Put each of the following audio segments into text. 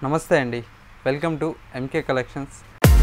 నమస్తే అండి welcome to MK collections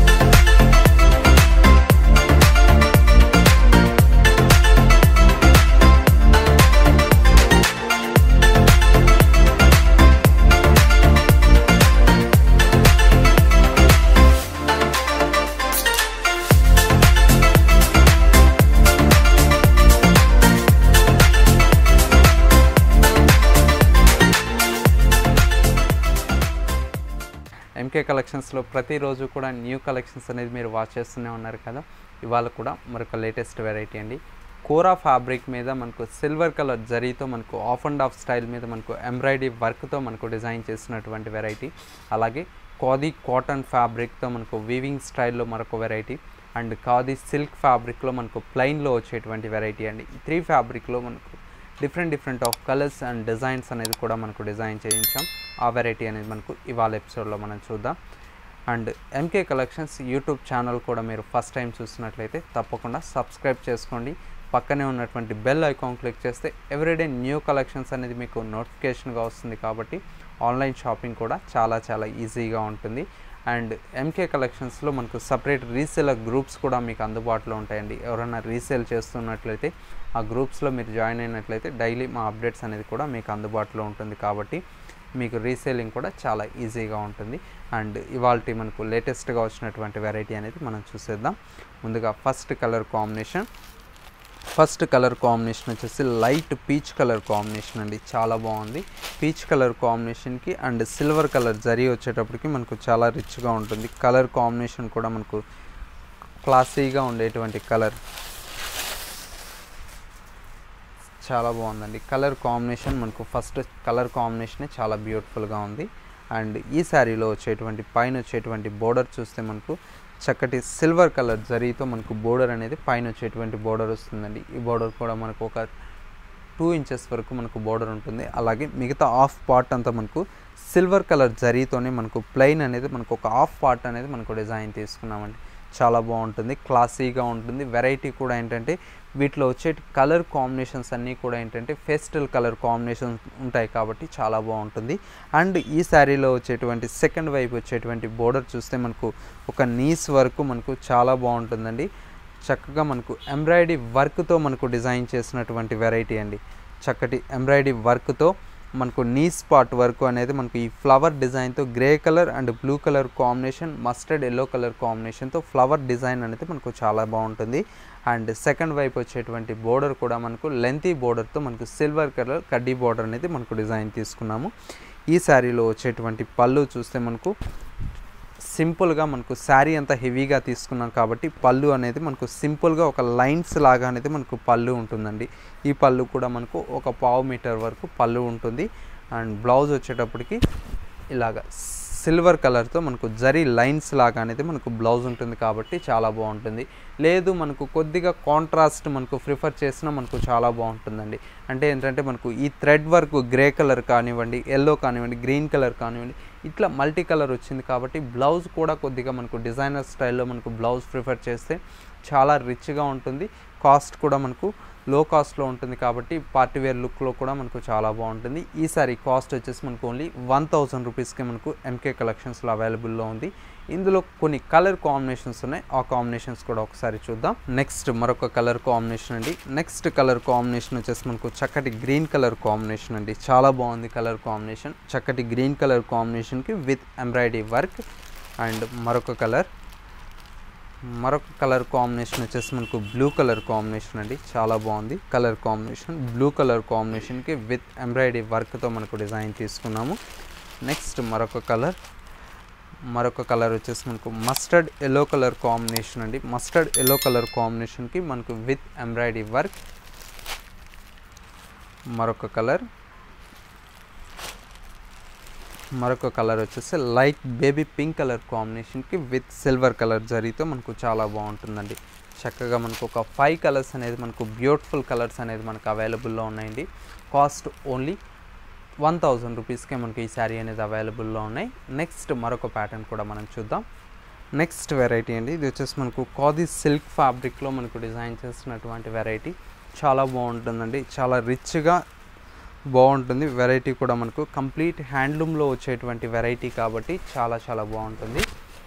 MK కలెక్షన్స్లో ప్రతిరోజు కూడా న్యూ కలెక్షన్స్ అనేది మీరు వాచ్ చేస్తూనే ఉన్నారు కదా ఇవాళ కూడా మరొక లేటెస్ట్ వెరైటీ అండి కోరా ఫ్యాబ్రిక్ మీద మనకు సిల్వర్ కలర్ జరీతో మనకు ఆఫ్ అండ్ ఆఫ్ స్టైల్ మీద మనకు ఎంబ్రాయిడరీ వర్క్తో మనకు డిజైన్ చేసినటువంటి వెరైటీ అలాగే కాదీ కాటన్ ఫ్యాబ్రిక్తో మనకు వీవింగ్ స్టైల్లో మరొక వెరైటీ అండ్ కాదీ సిల్క్ ఫ్యాబ్రిక్లో మనకు ప్లెయిన్లో వచ్చేటువంటి వెరైటీ అండి ఈ త్రీ ఫ్యాబ్రిక్లో మనకు different different of colours and designs అనేది కూడా మనకు డిజైన్ చేయించాం ఆ వెరైటీ అనేది మనకు ఇవాళ ఎపిసోడ్లో మనం చూద్దాం and MK collections YouTube channel కూడా మీరు ఫస్ట్ టైం చూస్తున్నట్లయితే తప్పకుండా సబ్స్క్రైబ్ చేసుకోండి పక్కనే ఉన్నటువంటి బెల్ ఐకాన్ క్లిక్ చేస్తే ఎవ్రీడే న్యూ కలెక్షన్స్ అనేది మీకు నోటిఫికేషన్గా వస్తుంది కాబట్టి ఆన్లైన్ షాపింగ్ కూడా చాలా చాలా ఈజీగా ఉంటుంది అండ్ ఎంకే కలెక్షన్స్లో మనకు సపరేట్ రీసేలర్ గ్రూప్స్ కూడా మీకు అందుబాటులో ఉంటాయండి ఎవరైనా రీసేల్ చేస్తున్నట్లయితే ఆ గ్రూప్స్లో మీరు జాయిన్ అయినట్లయితే డైలీ మా అప్డేట్స్ అనేది కూడా మీకు అందుబాటులో ఉంటుంది కాబట్టి మీకు రీసేలింగ్ కూడా చాలా ఈజీగా ఉంటుంది అండ్ ఇవాళ మనకు లేటెస్ట్గా వచ్చినటువంటి వెరైటీ అనేది మనం చూసేద్దాం ముందుగా first colour combination first colour combination వచ్చేసి లైట్ పీచ్ కలర్ కాంబినేషన్ అండి చాలా బాగుంది పీచ్ కలర్ కాంబినేషన్కి అండ్ సిల్వర్ కలర్ జరీ వచ్చేటప్పటికి మనకు చాలా రిచ్గా ఉంటుంది కలర్ కాంబినేషన్ కూడా మనకు క్లాసీగా ఉండేటువంటి కలర్ చాలా బాగుందండి కలర్ కాంబినేషన్ మనకు ఫస్ట్ కలర్ కాంబినేషనే చాలా బ్యూటిఫుల్గా ఉంది అండ్ ఈ శారీలో వచ్చేటువంటి పైన వచ్చేటువంటి బోర్డర్ చూస్తే మనకు చక్కటి సిల్వర్ కలర్ జరీతో మనకు బోర్డర్ అనేది పైన వచ్చేటువంటి బోర్డర్ వస్తుందండి ఈ బోర్డర్ కూడా మనకు ఒక టూ ఇంచెస్ వరకు మనకు బోర్డర్ ఉంటుంది అలాగే మిగతా హాఫ్ పార్ట్ అంతా మనకు సిల్వర్ కలర్ జరీతోనే మనకు ప్లెయిన్ అనేది మనకు ఒక హాఫ్ పార్ట్ అనేది మనకు డిజైన్ తీసుకున్నామండి చాలా బాగుంటుంది క్లాసీగా ఉంటుంది వెరైటీ కూడా ఏంటంటే వీటిలో వచ్చే కలర్ కాంబినేషన్స్ అన్నీ కూడా ఏంటంటే ఫెస్టల్ కలర్ కాంబినేషన్స్ ఉంటాయి కాబట్టి చాలా బాగుంటుంది అండ్ ఈ శారీలో వచ్చేటువంటి సెకండ్ వైపు వచ్చేటువంటి బోర్డర్ చూస్తే మనకు ఒక నీస్ వరకు మనకు చాలా బాగుంటుందండి చక్కగా మనకు ఎంబ్రాయిడరీ వర్క్తో మనకు డిజైన్ చేసినటువంటి వెరైటీ అండి చక్కటి ఎంబ్రాయిడరీ వర్క్తో మనకు నీ స్పాట్ వర్క్ అనేది మనకు ఈ ఫ్లవర్ డిజైన్తో grey colour and blue colour combination mustard yellow colour కాంబినేషన్తో ఫ్లవర్ డిజైన్ అనేది మనకు చాలా బాగుంటుంది అండ్ సెకండ్ వైపు వచ్చేటువంటి బోర్డర్ కూడా మనకు లెంతీ బోర్డర్తో మనకు సిల్వర్ కలర్ కడ్డీ బోర్డర్ అనేది మనకు డిజైన్ తీసుకున్నాము ఈ శారీలో వచ్చేటువంటి పళ్ళు చూస్తే మనకు సింపుల్గా మనకు శారీ అంతా హెవీగా తీసుకున్నాం కాబట్టి పళ్ళు అనేది మనకు సింపుల్గా ఒక లైన్స్ లాగా అనేది మనకు పళ్ళు ఉంటుందండి ఈ పళ్ళు కూడా మనకు ఒక పావు మీటర్ వరకు పళ్ళు ఉంటుంది అండ్ బ్లౌజ్ వచ్చేటప్పటికి ఇలాగ సిల్వర్ కలర్తో మనకు జరీ లైన్స్ లాగా అనేది మనకు బ్లౌజ్ ఉంటుంది కాబట్టి చాలా బాగుంటుంది లేదు మనకు కొద్దిగా కాంట్రాస్ట్ మనకు ప్రిఫర్ చేసినా మనకు చాలా బాగుంటుందండి అంటే ఏంటంటే మనకు ఈ థ్రెడ్ వర్క్ గ్రే కలర్ కానివ్వండి ఎల్లో కానివ్వండి గ్రీన్ కలర్ కానివ్వండి ఇట్లా మల్టీ కలర్ వచ్చింది కాబట్టి బ్లౌజ్ కూడా కొద్దిగా మనకు డిజైనర్ స్టైల్లో మనకు బ్లౌజ్ ప్రిఫర్ చేస్తే చాలా రిచ్గా ఉంటుంది కాస్ట్ కూడా మనకు లో కాస్ట్లో ఉంటుంది కాబట్టి పార్టీ వేర్ లుక్లో కూడా మనకు చాలా బాగుంటుంది ఈసారి కాస్ట్ వచ్చేసి మనకు ఓన్లీ వన్ థౌజండ్ రూపీస్కి మనకు ఎంకే కలెక్షన్స్లో అవైలబుల్లో ఉంది ఇందులో కొన్ని కలర్ కాంబినేషన్స్ ఉన్నాయి ఆ కాంబినేషన్స్ కూడా ఒకసారి చూద్దాం నెక్స్ట్ మరొక కలర్ కాంబినేషన్ అండి నెక్స్ట్ కలర్ కాంబినేషన్ వచ్చేసి మనకు చక్కటి గ్రీన్ కలర్ కాంబినేషన్ అండి చాలా బాగుంది కలర్ కాంబినేషన్ చక్కటి గ్రీన్ కలర్ కాంబినేషన్కి విత్ ఎంబ్రాయిడరీ వర్క్ అండ్ మరొక కలర్ మరొక కలర్ కాంబినేషన్ వచ్చేసి మనకు బ్లూ కలర్ కాంబినేషన్ అండి చాలా బాగుంది కలర్ కాంబినేషన్ బ్లూ కలర్ కాంబినేషన్కి విత్ ఎంబ్రాయిడరీ వర్క్తో మనకు డిజైన్ తీసుకున్నాము నెక్స్ట్ మరొక కలర్ మరొక కలర్ వచ్చేసి మనకు మస్టర్డ్ ఎల్లో కలర్ కాంబినేషన్ అండి మస్టర్డ్ ఎల్లో కలర్ కాంబినేషన్కి మనకు విత్ ఎంబ్రాయిడరీ వర్క్ మరొక కలర్ మరొక కలర్ వచ్చేసి లైట్ బేబీ పింక్ కలర్ కాంబినేషన్కి విత్ సిల్వర్ కలర్ జరీతో మనకు చాలా బాగుంటుందండి చక్కగా మనకు ఒక ఫైవ్ కలర్స్ అనేది మనకు బ్యూటిఫుల్ కలర్స్ అనేది మనకు అవైలబుల్లో ఉన్నాయండి కాస్ట్ ఓన్లీ వన్ థౌజండ్ రూపీస్కే మనకి ఈ శారీ అనేది అవైలబుల్లో ఉన్నాయి నెక్స్ట్ మరొక ప్యాటర్న్ కూడా మనం చూద్దాం నెక్స్ట్ వెరైటీ అండి ఇది వచ్చేసి మనకు కాదీ సిల్క్ ఫ్యాబ్రిక్లో మనకు డిజైన్ చేసినటువంటి వెరైటీ చాలా బాగుంటుందండి చాలా రిచ్గా బాగుంటుంది వెరైటీ కూడా మనకు కంప్లీట్ హ్యాండ్లూమ్లో వచ్చేటువంటి వెరైటీ కాబట్టి చాలా చాలా బాగుంటుంది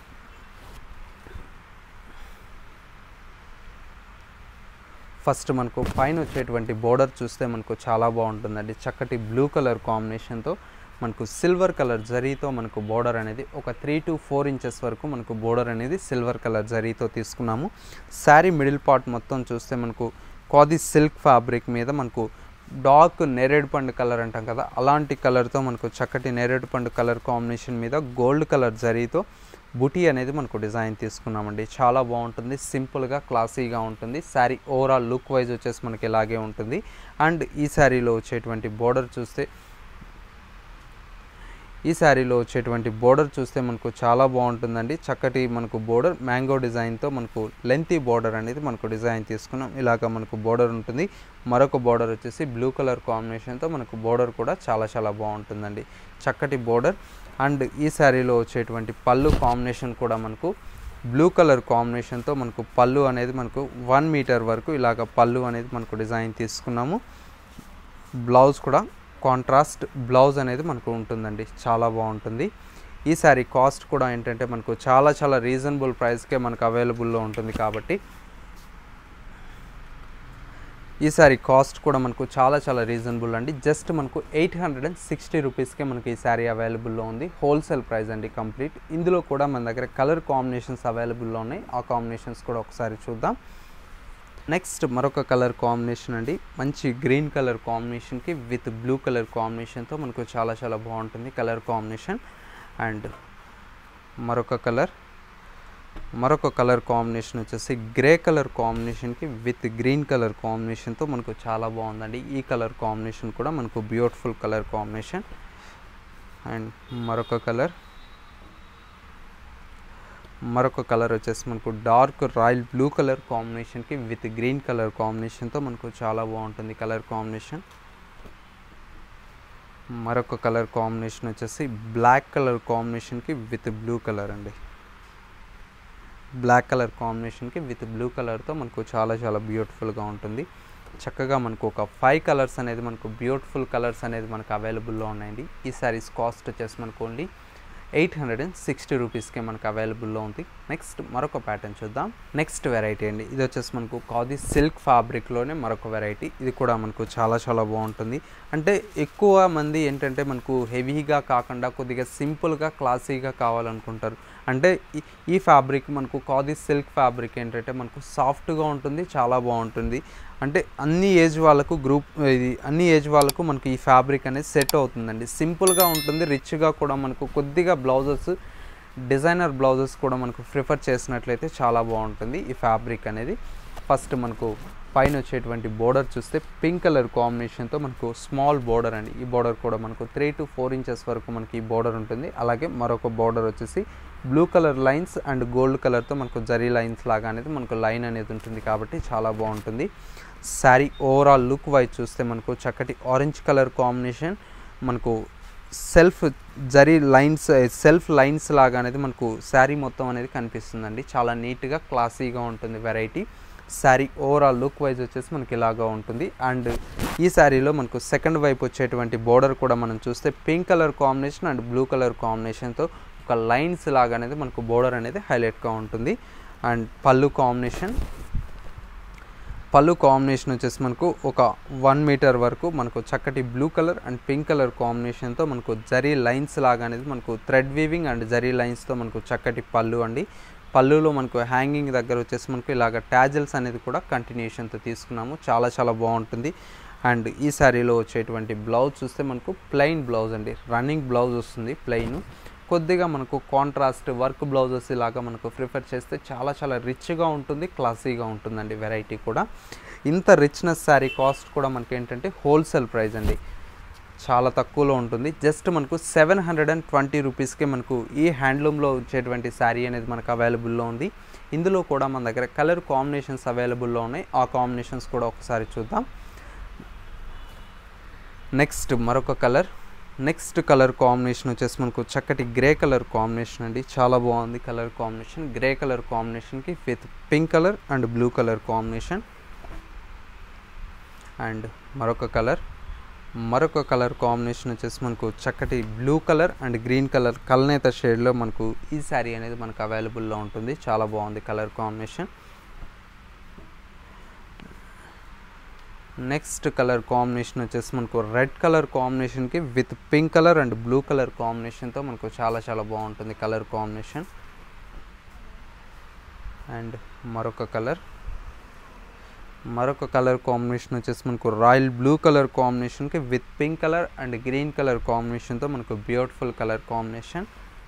ఫస్ట్ మనకు పైన వచ్చేటువంటి బోర్డర్ చూస్తే మనకు చాలా బాగుంటుందండి చక్కటి బ్లూ కలర్ కాంబినేషన్తో మనకు సిల్వర్ కలర్ జరీతో మనకు బోర్డర్ అనేది ఒక త్రీ టు ఫోర్ ఇంచెస్ వరకు మనకు బోర్డర్ అనేది సిల్వర్ కలర్ జరీతో తీసుకున్నాము శారీ మిడిల్ పార్ట్ మొత్తం చూస్తే మనకు కాది సిల్క్ ఫ్యాబ్రిక్ మీద మనకు డార్క్ నేరేడు పండు కలర్ అంటాం కదా అలాంటి కలర్తో మనకు చక్కటి నేరేడు పండు కలర్ కాంబినేషన్ మీద గోల్డ్ కలర్ జరీతో బుటీ అనేది మనకు డిజైన్ తీసుకున్నామండి చాలా బాగుంటుంది సింపుల్గా క్లాసీగా ఉంటుంది శారీ ఓవరాల్ లుక్ వైజ్ వచ్చేసి మనకి ఇలాగే ఉంటుంది అండ్ ఈ శారీలో వచ్చేటువంటి బోర్డర్ చూస్తే ఈ శారీలో వచ్చేటువంటి బోర్డర్ చూస్తే మనకు చాలా బాగుంటుందండి చక్కటి మనకు బోర్డర్ మ్యాంగో డిజైన్తో మనకు లెంతీ బోర్డర్ అనేది మనకు డిజైన్ తీసుకున్నాం ఇలాగ మనకు బోర్డర్ ఉంటుంది మరొక బోర్డర్ వచ్చేసి బ్లూ కలర్ కాంబినేషన్తో మనకు బోర్డర్ కూడా చాలా చాలా బాగుంటుందండి చక్కటి బోర్డర్ అండ్ ఈ శారీలో వచ్చేటువంటి పళ్ళు కాంబినేషన్ కూడా మనకు బ్లూ కలర్ కాంబినేషన్తో మనకు పళ్ళు అనేది మనకు వన్ మీటర్ వరకు ఇలాగ పళ్ళు అనేది మనకు డిజైన్ తీసుకున్నాము బ్లౌజ్ కూడా కాంట్రాస్ట్ బ్లౌజ్ అనేది మనకు ఉంటుందండి చాలా బాగుంటుంది ఈ శారీ కాస్ట్ కూడా ఏంటంటే మనకు చాలా చాలా రీజనబుల్ ప్రైస్కే మనకు అవైలబుల్లో ఉంటుంది కాబట్టి ఈ శారీ కాస్ట్ కూడా మనకు చాలా చాలా రీజనబుల్ అండి జస్ట్ మనకు ఎయిట్ హండ్రెడ్ అండ్ సిక్స్టీ రూపీస్కే మనకి ఈ శారీ అవైలబుల్లో ఉంది హోల్సేల్ ప్రైస్ అండి కంప్లీట్ ఇందులో కూడా మన దగ్గర కలర్ కాంబినేషన్స్ అవైలబుల్లో ఉన్నాయి ఆ కాంబినేషన్స్ కూడా ఒకసారి చూద్దాం నెక్స్ట్ మరొక కలర్ కాంబినేషన్ అండి మంచి గ్రీన్ కలర్ కాంబినేషన్కి విత్ బ్లూ కలర్ కాంబినేషన్తో మనకు చాలా చాలా బాగుంటుంది కలర్ కాంబినేషన్ అండ్ మరొక కలర్ మరొక కలర్ కాంబినేషన్ వచ్చేసి గ్రే కలర్ కాంబినేషన్కి విత్ గ్రీన్ కలర్ కాంబినేషన్తో మనకు చాలా బాగుందండి ఈ కలర్ కాంబినేషన్ కూడా మనకు బ్యూటిఫుల్ కలర్ కాంబినేషన్ అండ్ మరొక కలర్ మరొక కలర్ వచ్చేసి మనకు డార్క్ రాయల్ బ్లూ కలర్ కాంబినేషన్కి విత్ గ్రీన్ కలర్ కాంబినేషన్తో మనకు చాలా బాగుంటుంది కలర్ కాంబినేషన్ మరొక కలర్ కాంబినేషన్ వచ్చేసి బ్లాక్ కలర్ కాంబినేషన్కి విత్ బ్లూ కలర్ అండి బ్లాక్ కలర్ కాంబినేషన్కి విత్ బ్లూ కలర్తో మనకు చాలా చాలా బ్యూటిఫుల్గా ఉంటుంది చక్కగా మనకు ఒక ఫైవ్ కలర్స్ అనేది మనకు బ్యూటిఫుల్ కలర్స్ అనేది మనకు అవైలబుల్లో ఉన్నాయండి ఈ సారీస్ కాస్ట్ వచ్చేసి మనకు only eight hundred and sixty రూపీస్కే మనకు అవైలబుల్లో ఉంది నెక్స్ట్ మరొక ప్యాటర్న్ చూద్దాం నెక్స్ట్ వెరైటీ అండి ఇది వచ్చేసి మనకు కాది సిల్క్ ఫ్యాబ్రిక్లోనే మరొక వెరైటీ ఇది కూడా మనకు చాలా చాలా బాగుంటుంది అంటే ఎక్కువ మంది ఏంటంటే మనకు హెవీగా కాకుండా కొద్దిగా సింపుల్గా క్లాసీగా కావాలనుకుంటారు అంటే ఈ- ఈ ఫ్యాబ్రిక్ మనకు కాది సిల్క్ ఫ్యాబ్రిక్ ఏంటంటే మనకు సాఫ్ట్గా ఉంటుంది చాలా బాగుంటుంది అంటే అన్ని ఏజ్ వాళ్ళకు గ్రూప్ ఇది అన్ని ఏజ్ వాళ్ళకు మనకు ఈ ఫ్యాబ్రిక్ అనేది సెట్ అవుతుందండి సింపుల్గా ఉంటుంది రిచ్గా కూడా మనకు కొద్దిగా బ్లౌజెస్ డిజైనర్ బ్లౌజెస్ కూడా మనకు ప్రిఫర్ చేసినట్లయితే చాలా బాగుంటుంది ఈ ఫ్యాబ్రిక్ అనేది ఫస్ట్ మనకు పైన వచ్చేటువంటి బోర్డర్ చూస్తే పింక్ కలర్ కాంబినేషన్తో మనకు స్మాల్ బోర్డర్ అండి ఈ బోర్డర్ కూడా మనకు త్రీ టు ఫోర్ ఇంచెస్ వరకు మనకి ఈ బోర్డర్ ఉంటుంది అలాగే మరొక బోర్డర్ వచ్చేసి blue colour lines and gold కలర్తో మనకు జరీ లైన్స్ లాగా అనేది మనకు లైన్ అనేది ఉంటుంది కాబట్టి చాలా బాగుంటుంది శారీ ఓవరాల్ లుక్ వైజ్ చూస్తే మనకు చక్కటి ఆరెంజ్ కలర్ కాంబినేషన్ మనకు self zari lines self lines లాగా అనేది మనకు శారీ మొత్తం అనేది కనిపిస్తుందండి చాలా నీట్గా క్లాసీగా ఉంటుంది variety sari overall look wise వచ్చేసి మనకి ఇలాగా ఉంటుంది అండ్ ఈ శారీలో మనకు సెకండ్ వైపు వచ్చేటువంటి బోర్డర్ కూడా మనం చూస్తే pink colour combination and blue colour కాంబినేషన్తో ఒక లైన్స్ లాగా అనేది మనకు బోర్డర్ అనేది హైలైట్గా ఉంటుంది అండ్ పళ్ళు కాంబినేషన్ పళ్ళు కాంబినేషన్ వచ్చేసి మనకు ఒక వన్ మీటర్ వరకు మనకు చక్కటి blue colour and pink colour కాంబినేషన్తో మనకు జరీ లైన్స్ లాగా అనేది మనకు థ్రెడ్ వీవింగ్ అండ్ జరీ లైన్స్తో మనకు చక్కటి పళ్ళు అండి పళ్ళులో మనకు హ్యాంగింగ్ దగ్గర వచ్చేసి మనకు ఇలాగ ట్యాజల్స్ అనేది కూడా కంటిన్యూషన్తో తీసుకున్నాము చాలా చాలా బాగుంటుంది అండ్ ఈ శారీలో వచ్చేటువంటి బ్లౌజ్ చూస్తే మనకు ప్లెయిన్ బ్లౌజ్ అండి రన్నింగ్ బ్లౌజ్ వస్తుంది ప్లెయిన్ కొద్దిగా మనకు కాంట్రాస్ట్ వర్క్ బ్లౌజెస్ ఇలాగా మనకు ప్రిఫర్ చేస్తే చాలా చాలా రిచ్గా ఉంటుంది క్లాసీగా ఉంటుందండి వెరైటీ కూడా ఇంత రిచ్నెస్ శారీ కాస్ట్ కూడా మనకి ఏంటంటే హోల్సేల్ ప్రైస్ అండి చాలా తక్కువలో ఉంటుంది జస్ట్ మనకు సెవెన్ హండ్రెడ్ అండ్ ట్వంటీ రూపీస్కే మనకు ఈ హ్యాండ్లూమ్లో వచ్చేటువంటి శారీ అనేది మనకు అవైలబుల్లో ఉంది ఇందులో కూడా మన దగ్గర కలర్ కాంబినేషన్స్ అవైలబుల్లో ఉన్నాయి ఆ కాంబినేషన్స్ కూడా ఒకసారి చూద్దాం నెక్స్ట్ మరొక కలర్ నెక్స్ట్ కలర్ కాంబినేషన్ వచ్చేసి మనకు చక్కటి గ్రే కలర్ కాంబినేషన్ అండి చాలా బాగుంది కలర్ కాంబినేషన్ గ్రే కలర్ కాంబినేషన్కి with pink colour and blue colour combination and మరొక కలర్ మరొక కలర్ కాంబినేషన్ వచ్చేసి మనకు చక్కటి blue colour and green colour కల్నేత షేడ్లో మనకు ఈ శారీ అనేది మనకు అవైలబుల్లో ఉంటుంది చాలా బాగుంది colour combination next colour combination వచ్చేసి మనకు రెడ్ కలర్ కాంబినేషన్కి with pink colour and blue colour కాంబినేషన్తో మనకు చాలా చాలా బాగుంటుంది కలర్ కాంబినేషన్ అండ్ మరొక కలర్ మరొక కలర్ కాంబినేషన్ వచ్చేసి మనకు రాయల్ బ్లూ కలర్ కాంబినేషన్కి with pink colour and green colour కాంబినేషన్తో మనకు బ్యూటిఫుల్ కలర్ కాంబినేషన్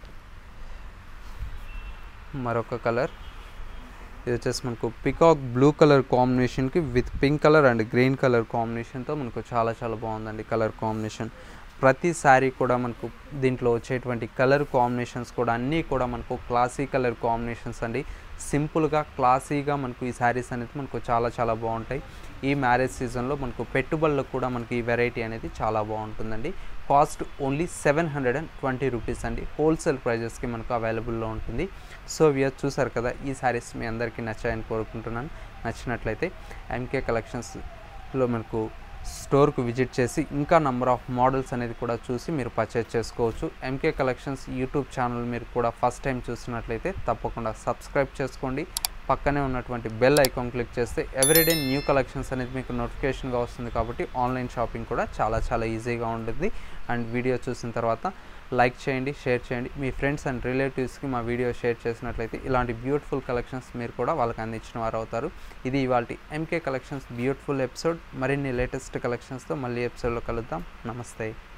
మరొక కలర్ ఇది వచ్చేసి మనకు పికాక్ బ్లూ కలర్ కాంబినేషన్కి with pink colour and green colour కాంబినేషన్తో మనకు చాలా చాలా బాగుందండి కలర్ కాంబినేషన్ ప్రతి శారీ కూడా మనకు దీంట్లో వచ్చేటువంటి కలర్ కాంబినేషన్స్ కూడా అన్నీ కూడా మనకు క్లాసీ కలర్ కాంబినేషన్స్ అండి సింపుల్గా క్లాసీగా మనకు ఈ శారీస్ అనేది మనకు చాలా చాలా బాగుంటాయి ఈ మ్యారేజ్ సీజన్లో మనకు పెట్టుబడులకు కూడా మనకి ఈ వెరైటీ అనేది చాలా బాగుంటుందండి cost only seven hundred and twenty rupees అండి హోల్సేల్ ప్రైజెస్కి మనకు అవైలబుల్లో ఉంటుంది సో వియర్ చూసారు కదా ఈ శారీస్ మీ అందరికీ నచ్చాయని కోరుకుంటున్నాను నచ్చినట్లయితే ఎంకే కలెక్షన్స్లో మనకు స్టోర్కు విజిట్ చేసి ఇంకా నంబర్ ఆఫ్ మోడల్స్ అనేది కూడా చూసి మీరు పర్చేజ్ చేసుకోవచ్చు ఎంకే కలెక్షన్స్ యూట్యూబ్ ఛానల్ మీరు కూడా ఫస్ట్ టైం చూసినట్లయితే తప్పకుండా సబ్స్క్రైబ్ చేసుకోండి పక్కనే ఉన్నటువంటి బెల్ ఐకాన్ క్లిక్ చేస్తే ఎవ్రీడే న్యూ కలెక్షన్స్ అనేది మీకు నోటిఫికేషన్గా వస్తుంది కాబట్టి ఆన్లైన్ షాపింగ్ కూడా చాలా చాలా ఈజీగా ఉంటుంది అండ్ వీడియో చూసిన తర్వాత లైక్ చేయండి షేర్ చేయండి మీ ఫ్రెండ్స్ అండ్ రిలేటివ్స్కి మా వీడియో షేర్ చేసినట్లయితే ఇలాంటి బ్యూటిఫుల్ కలెక్షన్స్ మీరు కూడా వాళ్ళకి అందించిన వారు అవుతారు ఇది ఇవాళ ఎంకే కలెక్షన్స్ బ్యూటిఫుల్ ఎపిసోడ్ మరిన్ని లేటెస్ట్ కలెక్షన్స్తో మళ్ళీ ఎపిసోడ్లో కలుద్దాం నమస్తే